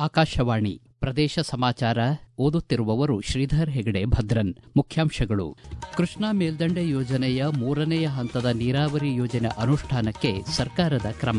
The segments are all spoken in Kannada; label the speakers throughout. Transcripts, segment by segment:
Speaker 1: ಆಕಾಶವಾಣಿ ಪ್ರದೇಶ ಸಮಾಚಾರ ಓದುತ್ತಿರುವವರು ಶ್ರೀಧರ್ ಹೆಗಡೆ ಭದ್ರನ್ ಮುಖ್ಯಾಂಶಗಳು ಕೃಷ್ಣಾ ಮೇಲ್ದಂಡೆ ಯೋಜನೆಯ ಮೂರನೆಯ ಹಂತದ ನೀರಾವರಿ ಯೋಜನೆ ಅನುಷ್ಠಾನಕ್ಕೆ ಸರ್ಕಾರದ ಕ್ರಮ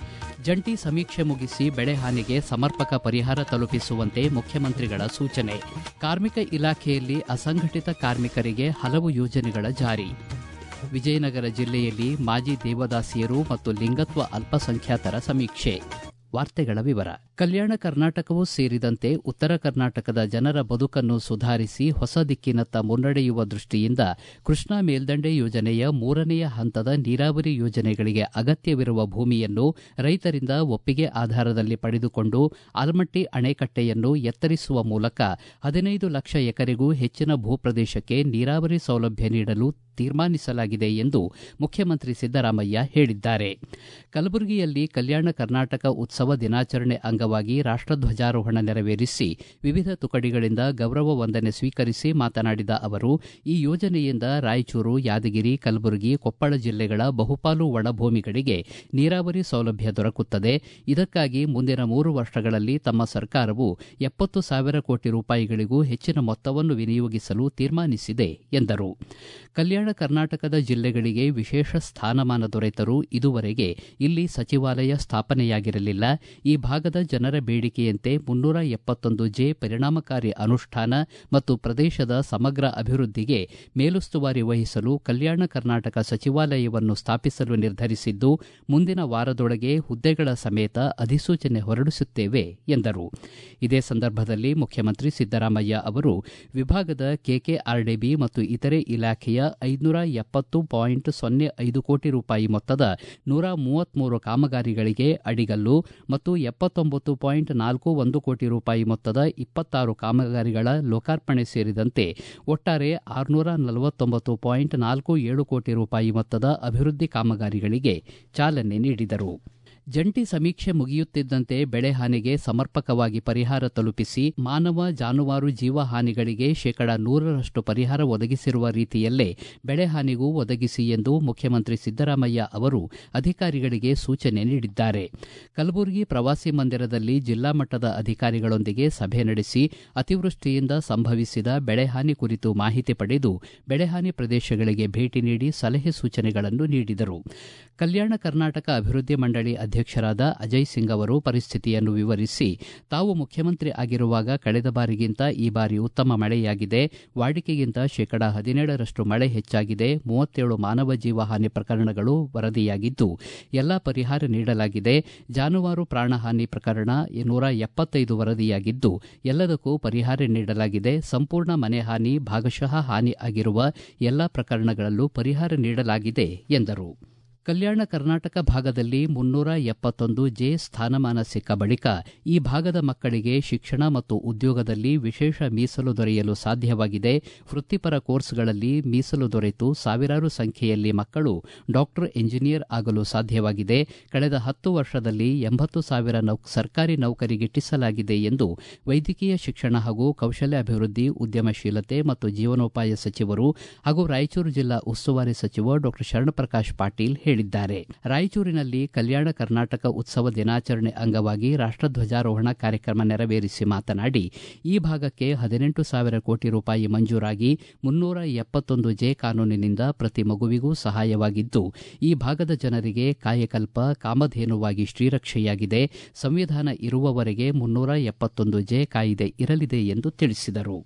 Speaker 1: ಜಂಟಿ ಸಮೀಕ್ಷೆ ಮುಗಿಸಿ ಬೆಳೆ ಹಾನಿಗೆ ಸಮರ್ಪಕ ಪರಿಹಾರ ತಲುಪಿಸುವಂತೆ ಮುಖ್ಯಮಂತ್ರಿಗಳ ಸೂಚನೆ ಕಾರ್ಮಿಕ ಇಲಾಖೆಯಲ್ಲಿ ಅಸಂಘಟಿತ ಕಾರ್ಮಿಕರಿಗೆ ಹಲವು ಯೋಜನೆಗಳ ಜಾರಿ ವಿಜಯನಗರ ಜಿಲ್ಲೆಯಲ್ಲಿ ಮಾಜಿ ದೇವದಾಸಿಯರು ಮತ್ತು ಲಿಂಗತ್ವ ಅಲ್ಪಸಂಖ್ಯಾತರ ಸಮೀಕ್ಷೆ ವಾರ್ತೆಗಳ ವಿವರ ಕಲ್ಯಾಣ ಕರ್ನಾಟಕವೂ ಸೇರಿದಂತೆ ಉತ್ತರ ಕರ್ನಾಟಕದ ಜನರ ಬದುಕನ್ನು ಸುಧಾರಿಸಿ ಹೊಸ ದಿಕ್ಕಿನತ್ತ ಮುನ್ನಡೆಯುವ ದೃಷ್ಟಿಯಿಂದ ಕೃಷ್ಣಾ ಮೇಲ್ದಂಡೆ ಯೋಜನೆಯ ಮೂರನೆಯ ಹಂತದ ನೀರಾವರಿ ಯೋಜನೆಗಳಿಗೆ ಅಗತ್ಯವಿರುವ ಭೂಮಿಯನ್ನು ರೈತರಿಂದ ಒಪ್ಪಿಗೆ ಆಧಾರದಲ್ಲಿ ಪಡೆದುಕೊಂಡು ಆಲಮಟ್ಟಿ ಅಣೆಕಟ್ಟೆಯನ್ನು ಎತ್ತರಿಸುವ ಮೂಲಕ ಹದಿನೈದು ಲಕ್ಷ ಎಕರೆಗೂ ಹೆಚ್ಚಿನ ಭೂಪ್ರದೇಶಕ್ಕೆ ನೀರಾವರಿ ಸೌಲಭ್ಯ ನೀಡಲು ತೀರ್ಮಾನಿಸಲಾಗಿದೆ ಎಂದು ಮುಖ್ಯಮಂತ್ರಿ ಸಿದ್ದರಾಮಯ್ಯ ಹೇಳಿದ್ದಾರೆ ಕಲಬುರಗಿಯಲ್ಲಿ ಕಲ್ಯಾಣ ಕರ್ನಾಟಕ ಉತ್ಸವ ದಿನಾಚರಣೆ ಅಂಗವಾಗಿ ರಾಷ್ಟಧ್ವಜಾರೋಹಣ ನೆರವೇರಿಸಿ ವಿವಿಧ ತುಕಡಿಗಳಿಂದ ಗೌರವ ವಂದನೆ ಸ್ವೀಕರಿಸಿ ಮಾತನಾಡಿದ ಅವರು ಈ ಯೋಜನೆಯಿಂದ ರಾಯಚೂರು ಯಾದಗಿರಿ ಕಲಬುರಗಿ ಕೊಪ್ಪಳ ಜಿಲ್ಲೆಗಳ ಬಹುಪಾಲು ಒಣಭೂಮಿಗಳಿಗೆ ನೀರಾವರಿ ಸೌಲಭ್ಯ ದೊರಕುತ್ತದೆ ಇದಕ್ಕಾಗಿ ಮುಂದಿನ ಮೂರು ವರ್ಷಗಳಲ್ಲಿ ತಮ್ಮ ಸರ್ಕಾರವು ಎಪ್ಪತ್ತು ಸಾವಿರ ಕೋಟಿ ರೂಪಾಯಿಗಳಿಗೂ ಹೆಚ್ಚಿನ ಮೊತ್ತವನ್ನು ವಿನಿಯೋಗಿಸಲು ತೀರ್ಮಾನಿಸಿದೆ ಎಂದರು ಕಲ್ಯಾಣ ಕರ್ನಾಟಕದ ಜಿಲ್ಲೆಗಳಿಗೆ ವಿಶೇಷ ಸ್ಥಾನಮಾನ ದೊರೆತರೂ ಇದುವರೆಗೆ ಇಲ್ಲಿ ಸಚಿವಾಲಯ ಸ್ಥಾಪನೆಯಾಗಿರಲಿಲ್ಲ ಈ ಭಾಗದ ಜನರ ಬೇಡಿಕೆಯಂತೆ ಮುನ್ನೂರ ಎಪ್ಪತ್ತೊಂದು ಜೆ ಪರಿಣಾಮಕಾರಿ ಅನುಷ್ಠಾನ ಮತ್ತು ಪ್ರದೇಶದ ಸಮಗ್ರ ಅಭಿವೃದ್ಧಿಗೆ ಮೇಲುಸ್ತುವಾರಿ ವಹಿಸಲು ಕಲ್ಯಾಣ ಕರ್ನಾಟಕ ಸಚಿವಾಲಯವನ್ನು ಸ್ಥಾಪಿಸಲು ನಿರ್ಧರಿಸಿದ್ದು ಮುಂದಿನ ವಾರದೊಳಗೆ ಹುದ್ದೆಗಳ ಸಮೇತ ಅಧಿಸೂಚನೆ ಹೊರಡಿಸುತ್ತೇವೆ ಎಂದರು ಇದೇ ಸಂದರ್ಭದಲ್ಲಿ ಮುಖ್ಯಮಂತ್ರಿ ಸಿದ್ದರಾಮಯ್ಯ ಅವರು ವಿಭಾಗದ ಕೆಕೆಆರ್ಡಿಬಿ ಮತ್ತು ಇತರೆ ಇಲಾಖೆಯ ಐದುನೂರ ಎಪ್ಪತ್ತು ಪಾಯಿಂಟ್ ಸೊನ್ನೆ ಐದು ಕೋಟಿ ರೂಪಾಯಿ ಮೊತ್ತದ ನೂರ ಮೂವತ್ಮೂರು ಕಾಮಗಾರಿಗಳಿಗೆ ಅಡಿಗಲ್ಲು ಮತ್ತು ಎಪ್ಪತ್ತೊಂಬತ್ತು ಪಾಯಿಂಟ್ ನಾಲ್ಕು ಒಂದು ಕೋಟಿ ರೂಪಾಯಿ ಮೊತ್ತದ ಇಪ್ಪತ್ತಾರು ಕಾಮಗಾರಿಗಳ ಲೋಕಾರ್ಪಣೆ ಸೇರಿದಂತೆ ಒಟ್ಟಾರೆ ಆರುನೂರ ನಲವತ್ತೊಂಬತ್ತು ಪಾಯಿಂಟ್ ನಾಲ್ಕು ಏಳು ಕೋಟಿ ರೂಪಾಯಿ ಮೊತ್ತದ ಅಭಿವೃದ್ಧಿ ಕಾಮಗಾರಿಗಳಿಗೆ ಚಾಲನೆ ನೀಡಿದರು ಜಂಟಿ ಸಮೀಕ್ಷೆ ಮುಗಿಯುತ್ತಿದ್ದಂತೆ ಬೆಳೆ ಹಾನಿಗೆ ಸಮರ್ಪಕವಾಗಿ ಪರಿಹಾರ ತಲುಪಿಸಿ ಮಾನವ ಜಾನುವಾರು ಜೀವ ಹಾನಿಗಳಿಗೆ ಶೇಕಡಾ ನೂರರಷ್ಟು ಪರಿಹಾರ ಒದಗಿಸಿರುವ ರೀತಿಯಲ್ಲೇ ಬೆಳೆ ಹಾನಿಗೂ ಒದಗಿಸಿ ಎಂದು ಮುಖ್ಯಮಂತ್ರಿ ಸಿದ್ದರಾಮಯ್ಯ ಅವರು ಅಧಿಕಾರಿಗಳಿಗೆ ಸೂಚನೆ ನೀಡಿದ್ದಾರೆ ಕಲಬುರಗಿ ಪ್ರವಾಸಿ ಮಂದಿರದಲ್ಲಿ ಜಿಲ್ಲಾ ಮಟ್ಟದ ಅಧಿಕಾರಿಗಳೊಂದಿಗೆ ಸಭೆ ನಡೆಸಿ ಅತಿವೃಷ್ಟಿಯಿಂದ ಸಂಭವಿಸಿದ ಬೆಳೆಹಾನಿ ಕುರಿತು ಮಾಹಿತಿ ಪಡೆದು ಬೆಳೆಹಾನಿ ಪ್ರದೇಶಗಳಿಗೆ ಭೇಟಿ ನೀಡಿ ಸಲಹೆ ಸೂಚನೆಗಳನ್ನು ನೀಡಿದರು ಕಲ್ಯಾಣ ಕರ್ನಾಟಕ ಅಭಿವೃದ್ಧಿ ಮಂಡಳಿ ಅಧ್ಯಕ್ಷರಾದ ಅಜಯ್ ಸಿಂಗ್ ಅವರು ಪರಿಸ್ಥಿತಿಯನ್ನು ವಿವರಿಸಿ ತಾವು ಮುಖ್ಯಮಂತ್ರಿ ಆಗಿರುವಾಗ ಕಳೆದ ಬಾರಿಗಿಂತ ಈ ಬಾರಿ ಉತ್ತಮ ಮಳೆಯಾಗಿದೆ ವಾಡಿಕೆಗಿಂತ ಶೇಕಡಾ ಹದಿನೇಳರಷ್ಟು ಮಳೆ ಹೆಚ್ಚಾಗಿದೆ ಮೂವತ್ತೇಳು ಮಾನವ ಜೀವ ಹಾನಿ ಪ್ರಕರಣಗಳು ವರದಿಯಾಗಿದ್ದು ಎಲ್ಲಾ ಪರಿಹಾರ ನೀಡಲಾಗಿದೆ ಜಾನುವಾರು ಪ್ರಾಣಹಾನಿ ಪ್ರಕರಣ ನೂರ ಎಪ್ಪತ್ತೈದು ವರದಿಯಾಗಿದ್ದು ಎಲ್ಲದಕ್ಕೂ ಪರಿಹಾರ ನೀಡಲಾಗಿದೆ ಸಂಪೂರ್ಣ ಮನೆ ಹಾನಿ ಭಾಗಶಃ ಹಾನಿ ಆಗಿರುವ ಎಲ್ಲಾ ಪ್ರಕರಣಗಳಲ್ಲೂ ಪರಿಹಾರ ನೀಡಲಾಗಿದೆ ಎಂದರು ಕಲ್ಯಾಣ ಕರ್ನಾಟಕ ಭಾಗದಲ್ಲಿ ಮುನ್ನೂರ ಎಪ್ಪತ್ತೊಂದು ಜೆ ಸ್ಥಾನಮಾನ ಸಿಕ್ಕ ಬಳಿಕ ಈ ಭಾಗದ ಮಕ್ಕಳಿಗೆ ಶಿಕ್ಷಣ ಮತ್ತು ಉದ್ಯೋಗದಲ್ಲಿ ವಿಶೇಷ ಮೀಸಲು ದೊರೆಯಲು ಸಾಧ್ಯವಾಗಿದೆ ವೃತ್ತಿಪರ ಕೋರ್ಸ್ಗಳಲ್ಲಿ ಮೀಸಲು ದೊರೆತು ಸಾವಿರಾರು ಸಂಖ್ಯೆಯಲ್ಲಿ ಮಕ್ಕಳು ಡಾಕ್ಟರ್ ಎಂಜಿನಿಯರ್ ಆಗಲು ಸಾಧ್ಯವಾಗಿದೆ ಕಳೆದ ಹತ್ತು ವರ್ಷದಲ್ಲಿ ಎಂಬತ್ತು ಸಾವಿರ ನೌ ಸರ್ಕಾರಿ ನೌಕರಿ ಗಿಟ್ಟಿಸಲಾಗಿದೆ ಎಂದು ವೈದ್ಯಕೀಯ ಶಿಕ್ಷಣ ಹಾಗೂ ಕೌಶಲ್ಯಾಭಿವೃದ್ಧಿ ಉದ್ಯಮಶೀಲತೆ ಮತ್ತು ಜೀವನೋಪಾಯ ಸಚಿವರು ಹಾಗೂ ರಾಯಚೂರು ಜಿಲ್ಲಾ ಉಸ್ತುವಾರಿ ಸಚಿವ ಡಾಕ್ಟರ್ ಶರಣಪ್ರಕಾಶ್ ಪಾಟೀಲ್ ಹೇಳಿದ್ದಾರೆ ರಾಯಚೂರಿನಲ್ಲಿ ಕಲ್ಯಾಣ ಕರ್ನಾಟಕ ಉತ್ಸವ ದಿನಾಚರಣೆ ಅಂಗವಾಗಿ ರಾಷ್ಟಧ್ವಜಾರೋಹಣ ಕಾರ್ಯಕ್ರಮ ನೆರವೇರಿಸಿ ಮಾತನಾಡಿ ಈ ಭಾಗಕ್ಕೆ ಹದಿನೆಂಟು ಸಾವಿರ ಕೋಟಿ ರೂಪಾಯಿ ಮಂಜೂರಾಗಿ ಮುನ್ನೂರ ಎಪ್ಪತ್ತೊಂದು ಜೆ ಕಾನೂನಿನಿಂದ ಪ್ರತಿ ಮಗುವಿಗೂ ಸಹಾಯವಾಗಿದ್ದು ಈ ಭಾಗದ ಜನರಿಗೆ ಕಾಯಕಲ್ಪ ಕಾಮಧೇನುವಾಗಿ ಶ್ರೀರಕ್ಷೆಯಾಗಿದೆ ಸಂವಿಧಾನ ಇರುವವರೆಗೆ ಮುನ್ನೂರ ಎಪ್ಪತ್ತೊಂದು ಜೆ ಕಾಯಿದೆ ಇರಲಿದೆ ಎಂದು ತಿಳಿಸಿದರು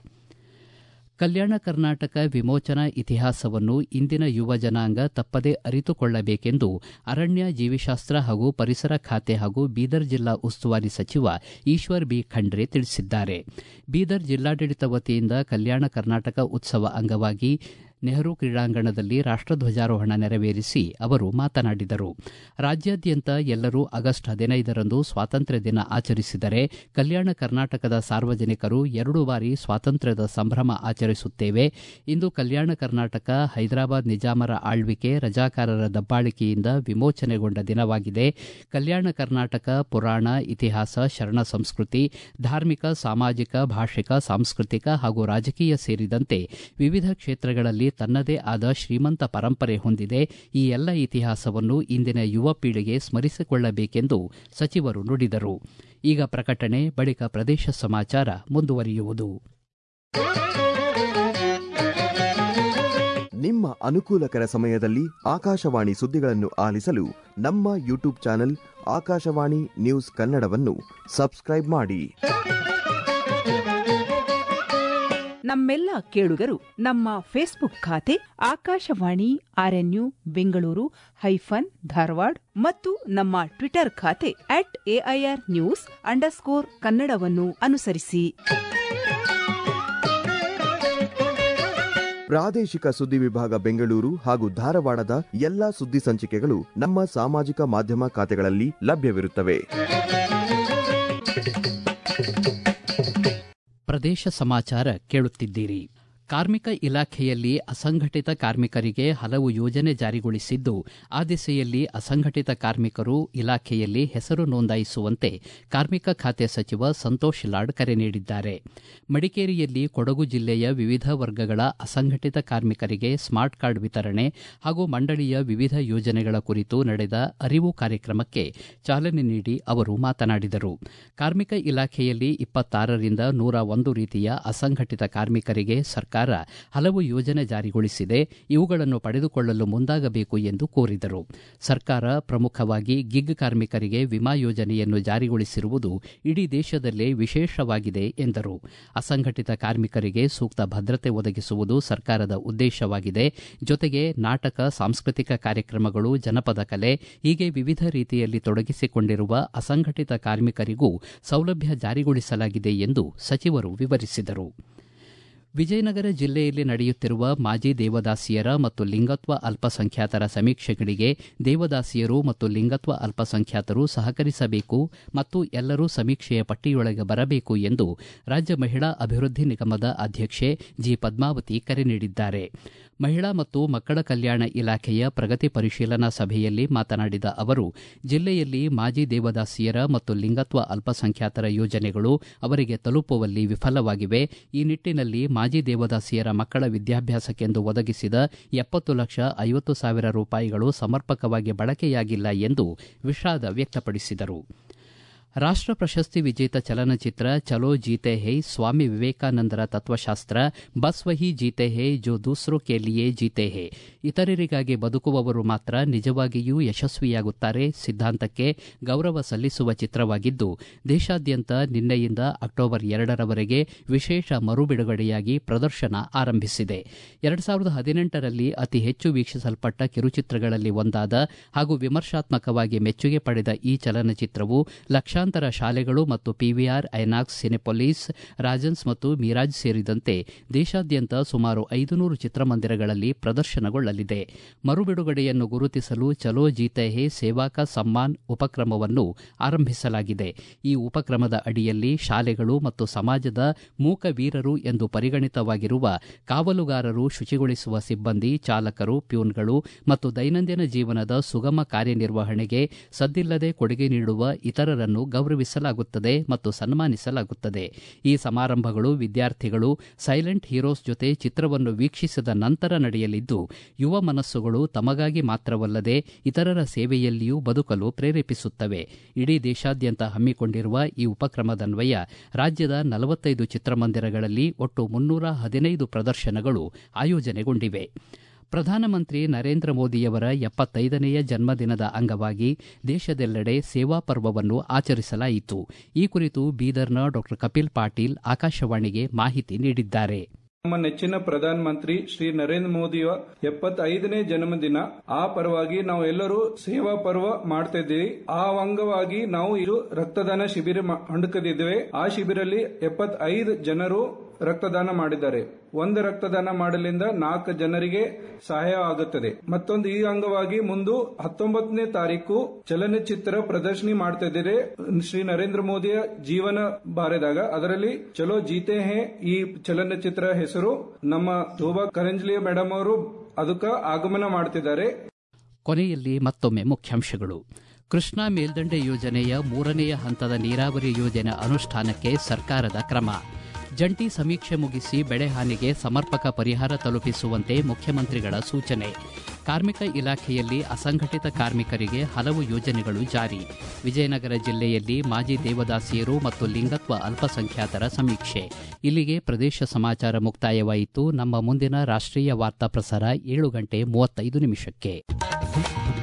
Speaker 1: ಕಲ್ಯಾಣ ಕರ್ನಾಟಕ ವಿಮೋಚನಾ ಇತಿಹಾಸವನ್ನು ಇಂದಿನ ಯುವ ಜನಾಂಗ ತಪ್ಪದೇ ಅರಿತುಕೊಳ್ಳಬೇಕೆಂದು ಅರಣ್ಯ ಜೀವಿಶಾಸ್ತ್ರ ಹಾಗೂ ಪರಿಸರ ಖಾತೆ ಹಾಗೂ ಬೀದರ್ ಜಿಲ್ಲಾ ಉಸ್ತುವಾರಿ ಸಚಿವ ಈಶ್ವರ್ ಬಿ ಖಂಡ್ರೆ ತಿಳಿಸಿದ್ದಾರೆ ಬೀದರ್ ಜಿಲ್ಲಾಡಳಿತ ವತಿಯಿಂದ ಕಲ್ಯಾಣ ಕರ್ನಾಟಕ ಉತ್ಸವ ಅಂಗವಾಗಿ ನೆಹರು ಕ್ರೀಡಾಂಗಣದಲ್ಲಿ ರಾಷ್ಟಧ್ವಜಾರೋಹಣ ನೆರವೇರಿಸಿ ಅವರು ಮಾತನಾಡಿದರು ರಾಜ್ಯಾದ್ಯಂತ ಎಲ್ಲರೂ ಆಗಸ್ಟ್ ಹದಿನೈದರಂದು ಸ್ವಾತಂತ್ರ್ಯ ದಿನ ಆಚರಿಸಿದರೆ ಕಲ್ಯಾಣ ಕರ್ನಾಟಕದ ಸಾರ್ವಜನಿಕರು ಎರಡು ಬಾರಿ ಸ್ವಾತಂತ್ರ್ಯದ ಸಂಭ್ರಮ ಆಚರಿಸುತ್ತೇವೆ ಇಂದು ಕಲ್ಯಾಣ ಕರ್ನಾಟಕ ಹೈದರಾಬಾದ್ ನಿಜಾಮರ ಆಳ್ವಿಕೆ ರಜಾಕಾರರ ದಬ್ಬಾಳಿಕೆಯಿಂದ ವಿಮೋಚನೆಗೊಂಡ ದಿನವಾಗಿದೆ ಕಲ್ಯಾಣ ಕರ್ನಾಟಕ ಪುರಾಣ ಇತಿಹಾಸ ಶರಣ ಸಂಸ್ಕೃತಿ ಧಾರ್ಮಿಕ ಸಾಮಾಜಿಕ ಭಾಷಿಕ ಸಾಂಸ್ಕೃತಿಕ ಹಾಗೂ ರಾಜಕೀಯ ಸೇರಿದಂತೆ ವಿವಿಧ ಕ್ಷೇತ್ರಗಳಲ್ಲಿ ತನ್ನದೇ ಆದ ಶ್ರೀಮಂತ ಪರಂಪರೆ ಹೊಂದಿದೆ ಈ ಎಲ್ಲ ಇತಿಹಾಸವನ್ನು ಇಂದಿನ ಯುವ ಪೀಳಿಗೆ ಸ್ಮರಿಸಿಕೊಳ್ಳಬೇಕೆಂದು ಸಚಿವರು ನುಡಿದರು ಈಗ ಪ್ರಕಟಣೆ ಬಳಿಕ ಪ್ರದೇಶ ಸಮಾಚಾರ ಮುಂದುವರಿಯುವುದು
Speaker 2: ನಿಮ್ಮ ಅನುಕೂಲಕರ ಸಮಯದಲ್ಲಿ ಆಕಾಶವಾಣಿ ಸುದ್ದಿಗಳನ್ನು ಆಲಿಸಲು ನಮ್ಮ ಯೂಟ್ಯೂಬ್ ಚಾನೆಲ್ ಆಕಾಶವಾಣಿ ನ್ಯೂಸ್ ಕನ್ನಡವನ್ನು ಸಬ್ಸ್ಕ್ರೈಬ್ ಮಾಡಿ
Speaker 3: ನಮ್ಮೆಲ್ಲ ಕೇಳುಗರು ನಮ್ಮ ಫೇಸ್ಬುಕ್ ಖಾತೆ ಆಕಾಶವಾಣಿ ಆರ್ಎನ್ಯು ಬೆಂಗಳೂರು ಹೈಫನ್ ಧಾರವಾಡ ಮತ್ತು ನಮ್ಮ ಟ್ವಿಟರ್ ಖಾತೆ ಅಟ್ ಎಐಆರ್ ನ್ಯೂಸ್ ಅಂಡರ್ಸ್ಕೋರ್ ಕನ್ನಡವನ್ನು ಅನುಸರಿಸಿ
Speaker 2: ಪ್ರಾದೇಶಿಕ ಸುದ್ದಿ ವಿಭಾಗ ಬೆಂಗಳೂರು ಹಾಗೂ ಧಾರವಾಡದ ಎಲ್ಲಾ ಸುದ್ದಿ ಸಂಚಿಕೆಗಳು ನಮ್ಮ ಸಾಮಾಜಿಕ ಮಾಧ್ಯಮ ಖಾತೆಗಳಲ್ಲಿ ಲಭ್ಯವಿರುತ್ತವೆ
Speaker 1: ಪ್ರದೇಶ ಸಮಾಚಾರ ಕೇಳುತ್ತಿದ್ದೀರಿ ಕಾರ್ಮಿಕ ಇಲಾಖೆಯಲ್ಲಿ ಅಸಂಘಟಿತ ಕಾರ್ಮಿಕರಿಗೆ ಹಲವು ಯೋಜನೆ ಜಾರಿಗೊಳಿಸಿದ್ದು ಆ ದಿಸೆಯಲ್ಲಿ ಅಸಂಘಟಿತ ಕಾರ್ಮಿಕರು ಇಲಾಖೆಯಲ್ಲಿ ಹೆಸರು ನೋಂದಾಯಿಸುವಂತೆ ಕಾರ್ಮಿಕ ಖಾತೆ ಸಚಿವ ಸಂತೋಷ್ ಲಾಡ್ ಕರೆ ನೀಡಿದ್ದಾರೆ ಮಡಿಕೇರಿಯಲ್ಲಿ ಕೊಡಗು ಜಿಲ್ಲೆಯ ವಿವಿಧ ವರ್ಗಗಳ ಅಸಂಘಟಿತ ಕಾರ್ಮಿಕರಿಗೆ ಸ್ಮಾರ್ಟ್ ಕಾರ್ಡ್ ವಿತರಣೆ ಹಾಗೂ ಮಂಡಳಿಯ ವಿವಿಧ ಯೋಜನೆಗಳ ಕುರಿತು ನಡೆದ ಅರಿವು ಕಾರ್ಯಕ್ರಮಕ್ಕೆ ಚಾಲನೆ ನೀಡಿ ಅವರು ಮಾತನಾಡಿದರು ಕಾರ್ಮಿಕ ಇಲಾಖೆಯಲ್ಲಿ ಇಪ್ಪತ್ತಾರರಿಂದ ನೂರ ಒಂದು ರೀತಿಯ ಅಸಂಘಟಿತ ಕಾರ್ಮಿಕರಿಗೆ ಸರ್ಕಾರ ಹಲವು ಯೋಜನೆ ಜಾರಿಗೊಳಿಸಿದೆ ಇವುಗಳನ್ನು ಪಡೆದುಕೊಳ್ಳಲು ಮುಂದಾಗಬೇಕು ಎಂದು ಕೋರಿದರು ಸರ್ಕಾರ ಪ್ರಮುಖವಾಗಿ ಗಿಗ್ ಕಾರ್ಮಿಕರಿಗೆ ವಿಮಾ ಯೋಜನೆಯನ್ನು ಜಾರಿಗೊಳಿಸಿರುವುದು ಇಡೀ ದೇಶದಲ್ಲೇ ವಿಶೇಷವಾಗಿದೆ ಎಂದರು ಅಸಂಘಟಿತ ಕಾರ್ಮಿಕರಿಗೆ ಸೂಕ್ತ ಭದ್ರತೆ ಒದಗಿಸುವುದು ಸರ್ಕಾರದ ಉದ್ದೇಶವಾಗಿದೆ ಜೊತೆಗೆ ನಾಟಕ ಸಾಂಸ್ಕೃತಿಕ ಕಾರ್ಯಕ್ರಮಗಳು ಜನಪದ ಕಲೆ ಹೀಗೆ ವಿವಿಧ ರೀತಿಯಲ್ಲಿ ತೊಡಗಿಸಿಕೊಂಡಿರುವ ಅಸಂಘಟಿತ ಕಾರ್ಮಿಕರಿಗೂ ಸೌಲಭ್ಯ ಜಾರಿಗೊಳಿಸಲಾಗಿದೆ ಎಂದು ಸಚಿವರು ವಿವರಿಸಿದರು ವಿಜಯನಗರ ಜಿಲ್ಲೆಯಲ್ಲಿ ನಡೆಯುತ್ತಿರುವ ಮಾಜಿ ದೇವದಾಸಿಯರ ಮತ್ತು ಲಿಂಗತ್ವ ಅಲ್ಪಸಂಖ್ಯಾತರ ಸಮೀಕ್ಷೆಗಳಿಗೆ ದೇವದಾಸಿಯರು ಮತ್ತು ಲಿಂಗತ್ವ ಅಲ್ಪಸಂಖ್ಯಾತರು ಸಹಕರಿಸಬೇಕು ಮತ್ತು ಎಲ್ಲರೂ ಸಮೀಕ್ಷೆಯ ಪಟ್ಟಿಯೊಳಗೆ ಬರಬೇಕು ಎಂದು ರಾಜ್ಯ ಮಹಿಳಾ ಅಭಿವೃದ್ಧಿ ನಿಗಮದ ಅಧ್ಯಕ್ಷೆ ಜಿ ಪದ್ಮಾವತಿ ಕರೆ ನೀಡಿದ್ದಾರೆ ಮಹಿಳಾ ಮತ್ತು ಮಕ್ಕಳ ಕಲ್ಯಾಣ ಇಲಾಖೆಯ ಪ್ರಗತಿ ಪರಿಶೀಲನಾ ಸಭೆಯಲ್ಲಿ ಮಾತನಾಡಿದ ಅವರು ಜಿಲ್ಲೆಯಲ್ಲಿ ಮಾಜಿ ದೇವದಾಸಿಯರ ಮತ್ತು ಲಿಂಗತ್ವ ಅಲ್ಪಸಂಖ್ಯಾತರ ಯೋಜನೆಗಳು ಅವರಿಗೆ ತಲುಪುವಲ್ಲಿ ವಿಫಲವಾಗಿವೆ ಈ ನಿಟ್ಟಿನಲ್ಲಿ ಮಾಜಿ ದೇವದಾಸಿಯರ ಮಕ್ಕಳ ವಿದ್ಯಾಭ್ಯಾಸಕ್ಕೆಂದು ಒದಗಿಸಿದ ಎಪ್ಪತ್ತು ಲಕ್ಷ ಐವತ್ತು ಸಾವಿರ ರೂಪಾಯಿಗಳು ಸಮರ್ಪಕವಾಗಿ ಬಳಕೆಯಾಗಿಲ್ಲ ಎಂದು ವಿಷಾದ ವ್ಯಕ್ತಪಡಿಸಿದರು ರಾಷ್ಟ ಪ್ರಶಸ್ತಿ ವಿಜೇತ ಚಲನಚಿತ್ರ ಚಲೋ ಜೀತೆ ಹೇ ಸ್ವಾಮಿ ವಿವೇಕಾನಂದರ ತತ್ವಶಾಸ್ತ್ರ ಬಸ್ ವಹಿ ಜೀತೆ ಹೇ ಜೋ ದೂಸರೋ ಕೆ ಲಿಯೇ ಜೀತೆ ಹೇ ಇತರರಿಗಾಗಿ ಬದುಕುವವರು ಮಾತ್ರ ನಿಜವಾಗಿಯೂ ಯಶಸ್ವಿಯಾಗುತ್ತಾರೆ ಸಿದ್ಧಾಂತಕ್ಕೆ ಗೌರವ ಸಲ್ಲಿಸುವ ಚಿತ್ರವಾಗಿದ್ದು ದೇಶಾದ್ಯಂತ ನಿನ್ನೆಯಿಂದ ಅಕ್ಟೋಬರ್ ಎರಡರವರೆಗೆ ವಿಶೇಷ ಮರುಬಿಡುಗಡೆಯಾಗಿ ಪ್ರದರ್ಶನ ಆರಂಭಿಸಿದೆ ಎರಡು ಸಾವಿರದ ಹದಿನೆಂಟರಲ್ಲಿ ಅತಿ ಹೆಚ್ಚು ವೀಕ್ಷಿಸಲ್ಪಟ್ಟ ಕಿರುಚಿತ್ರಗಳಲ್ಲಿ ಒಂದಾದ ಹಾಗೂ ವಿಮರ್ಶಾತ್ಮಕವಾಗಿ ಮೆಚ್ಚುಗೆ ಪಡೆದ ಈ ಚಲನಚಿತ್ರವು ಲಕ್ಷ ಲಕ್ಷಾಂತರ ಶಾಲೆಗಳು ಮತ್ತು ಪಿವಿಆರ್ ಐನಾಕ್ಸ್ ಸಿನೆಪೊಲೀಸ್ ರಾಜನ್ಸ್ ಮತ್ತು ಮಿರಾಜ್ ಸೇರಿದಂತೆ ದೇಶಾದ್ಯಂತ ಸುಮಾರು ಐದುನೂರು ಚಿತ್ರಮಂದಿರಗಳಲ್ಲಿ ಪ್ರದರ್ಶನಗೊಳ್ಳಲಿದೆ ಮರುಬಿಡುಗಡೆಯನ್ನು ಗುರುತಿಸಲು ಚಲೋ ಜೀತೆ ಹೇ ಸೇವಾಕ ಸಮ್ಮಾನ್ ಉಪಕ್ರಮವನ್ನು ಆರಂಭಿಸಲಾಗಿದೆ ಈ ಉಪಕ್ರಮದ ಅಡಿಯಲ್ಲಿ ಶಾಲೆಗಳು ಮತ್ತು ಸಮಾಜದ ಮೂಕ ವೀರರು ಎಂದು ಪರಿಗಣಿತವಾಗಿರುವ ಕಾವಲುಗಾರರು ಶುಚಿಗೊಳಿಸುವ ಸಿಬ್ಬಂದಿ ಚಾಲಕರು ಪ್ಯೂನ್ಗಳು ಮತ್ತು ದೈನಂದಿನ ಜೀವನದ ಸುಗಮ ಕಾರ್ಯನಿರ್ವಹಣೆಗೆ ಸದ್ದಿಲ್ಲದೆ ಕೊಡುಗೆ ನೀಡುವ ಇತರರನ್ನು ಗೌರವಿಸಲಾಗುತ್ತದೆ ಮತ್ತು ಸನ್ಮಾನಿಸಲಾಗುತ್ತದೆ ಈ ಸಮಾರಂಭಗಳು ವಿದ್ಯಾರ್ಥಿಗಳು ಸೈಲೆಂಟ್ ಹೀರೋಸ್ ಜೊತೆ ಚಿತ್ರವನ್ನು ವೀಕ್ಷಿಸಿದ ನಂತರ ನಡೆಯಲಿದ್ದು ಯುವ ಮನಸ್ಸುಗಳು ತಮಗಾಗಿ ಮಾತ್ರವಲ್ಲದೆ ಇತರರ ಸೇವೆಯಲ್ಲಿಯೂ ಬದುಕಲು ಪ್ರೇರೇಪಿಸುತ್ತವೆ ಇಡೀ ದೇಶಾದ್ಯಂತ ಹಮ್ಮಿಕೊಂಡಿರುವ ಈ ಉಪಕ್ರಮದನ್ವಯ ರಾಜ್ಯದ ನಲವತ್ತೈದು ಚಿತ್ರಮಂದಿರಗಳಲ್ಲಿ ಒಟ್ಟು ಮುನ್ನೂರ ಹದಿನೈದು ಪ್ರದರ್ಶನಗಳು ಆಯೋಜನೆಗೊಂಡಿವೆ ಪ್ರಧಾನಮಂತ್ರಿ ನರೇಂದ್ರ ಮೋದಿಯವರ ಎಪ್ಪತ್ತೈದನೆಯ ಜನ್ಮದಿನದ ಅಂಗವಾಗಿ ದೇಶದೆಲ್ಲೆಡೆ ಸೇವಾ ಪರ್ವವನ್ನು ಆಚರಿಸಲಾಯಿತು ಈ ಕುರಿತು ಬೀದರ್ನ ಡಾಕ್ಟರ್ ಕಪಿಲ್ ಪಾಟೀಲ್ ಆಕಾಶವಾಣಿಗೆ ಮಾಹಿತಿ ನೀಡಿದ್ದಾರೆ
Speaker 4: ನಮ್ಮ ನೆಚ್ಚಿನ ಪ್ರಧಾನ ಮಂತ್ರಿ ಶ್ರೀ ನರೇಂದ್ರ ಮೋದಿಯ ಎಪ್ಪತ್ತೈದನೇ ಜನ್ಮದಿನ ಆ ಪರವಾಗಿ ನಾವು ಎಲ್ಲರೂ ಸೇವಾ ಪರ್ವ ಮಾಡ್ತಾ ಇದ್ದೀವಿ ಆ ಅಂಗವಾಗಿ ನಾವು ಇದು ರಕ್ತದಾನ ಶಿಬಿರ ಹಂಡ್ಕದಿದ್ದೇವೆ ಆ ಶಿಬಿರಲ್ಲಿ ಎಪ್ಪತ್ತೈದು ಜನರು ರಕ್ತದಾನ ಮಾಡಿದ್ದಾರೆ ಒಂದು ರಕ್ತದಾನ ಮಾಡಲಿಂದ ನಾಲ್ಕು ಜನರಿಗೆ ಸಹಾಯ ಆಗುತ್ತದೆ ಮತ್ತೊಂದು ಈ ಅಂಗವಾಗಿ ಮುಂದು ಹತ್ತೊಂಬತ್ತನೇ ತಾರೀಕು ಚಲನಚಿತ್ರ ಪ್ರದರ್ಶನಿ ಮಾಡ್ತಾ ಇದ್ದಾರೆ ಶ್ರೀ ನರೇಂದ್ರ ಮೋದಿಯ ಜೀವನ ಬಾರಿದಾಗ ಅದರಲ್ಲಿ ಚಲೋ ಜೀತೆ ಹೇ ಈ ಚಲನಚಿತ್ರ ಹೆಸರು ನಮ್ಮ ಶೋಭಾ ಕರಂಜ್ಲಿ ಮೇಡಮ್ ಅವರು ಅದಕ್ಕ ಆಗಮನ ಮಾಡ್ತಿದ್ದಾರೆ
Speaker 1: ಕೊನೆಯಲ್ಲಿ ಮತ್ತೊಮ್ಮೆ ಮುಖ್ಯಾಂಶಗಳು ಕೃಷ್ಣಾ ಮೇಲ್ದಂಡೆ ಯೋಜನೆಯ ಮೂರನೆಯ ಹಂತದ ನೀರಾವರಿ ಯೋಜನೆ ಅನುಷ್ಠಾನಕ್ಕೆ ಸರ್ಕಾರದ ಕ್ರಮ ಜಂಟಿ ಸಮೀಕ್ಷೆ ಮುಗಿಸಿ ಬೆಳೆ ಹಾನಿಗೆ ಸಮರ್ಪಕ ಪರಿಹಾರ ತಲುಪಿಸುವಂತೆ ಮುಖ್ಯಮಂತ್ರಿಗಳ ಸೂಚನೆ ಕಾರ್ಮಿಕ ಇಲಾಖೆಯಲ್ಲಿ ಅಸಂಘಟಿತ ಕಾರ್ಮಿಕರಿಗೆ ಹಲವು ಯೋಜನೆಗಳು ಜಾರಿ ವಿಜಯನಗರ ಜಿಲ್ಲೆಯಲ್ಲಿ ಮಾಜಿ ದೇವದಾಸಿಯರು ಮತ್ತು ಲಿಂಗತ್ವ ಅಲ್ಪಸಂಖ್ಯಾತರ ಸಮೀಕ್ಷೆ ಇಲ್ಲಿಗೆ ಪ್ರದೇಶ ಸಮಾಚಾರ ಮುಕ್ತಾಯವಾಯಿತು ನಮ್ಮ ಮುಂದಿನ ರಾಷ್ಟ್ರೀಯ ವಾರ್ತಾ ಪ್ರಸಾರ ಏಳು ಗಂಟೆ ಮೂವತ್ತೈದು ನಿಮಿಷಕ್ಕೆ